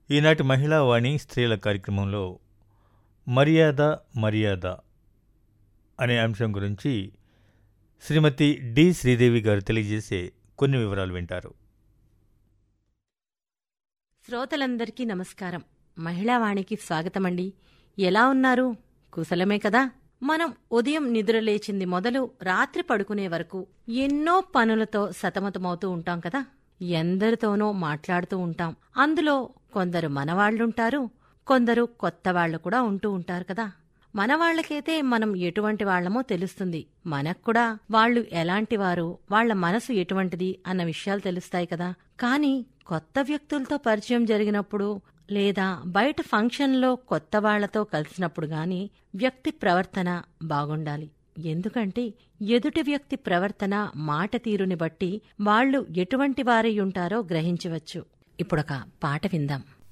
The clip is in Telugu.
ఈనాటి మహిళా వాణి స్త్రీల కార్యక్రమంలో మర్యాద మర్యాద అనే అంశం గురించి శ్రీమతి డి శ్రీదేవి గారు తెలియజేసే కొన్ని వివరాలు వింటారు శ్రోతలందరికీ నమస్కారం మహిళావాణికి స్వాగతమండి ఎలా ఉన్నారు కుశలమే కదా మనం ఉదయం నిద్రలేచింది మొదలు రాత్రి పడుకునే వరకు ఎన్నో పనులతో సతమతమవుతూ ఉంటాం కదా ఎందరితోనో మాట్లాడుతూ ఉంటాం అందులో కొందరు మనవాళ్లుంటారు కొందరు కొత్త వాళ్లు కూడా ఉంటూ ఉంటారు కదా మనవాళ్లకైతే మనం ఎటువంటి వాళ్లమో తెలుస్తుంది మనక్కూడా వాళ్ళు ఎలాంటివారు వాళ్ల మనసు ఎటువంటిది అన్న విషయాలు తెలుస్తాయి కదా కానీ కొత్త వ్యక్తులతో పరిచయం జరిగినప్పుడు లేదా బయట ఫంక్షన్లో కొత్త వాళ్లతో కలిసినప్పుడు గాని వ్యక్తి ప్రవర్తన బాగుండాలి ఎందుకంటే ఎదుటి వ్యక్తి ప్రవర్తన మాట తీరుని బట్టి వాళ్ళు ఎటువంటి వారై ఉంటారో గ్రహించవచ్చు ఇప్పుడొక పాట విందాం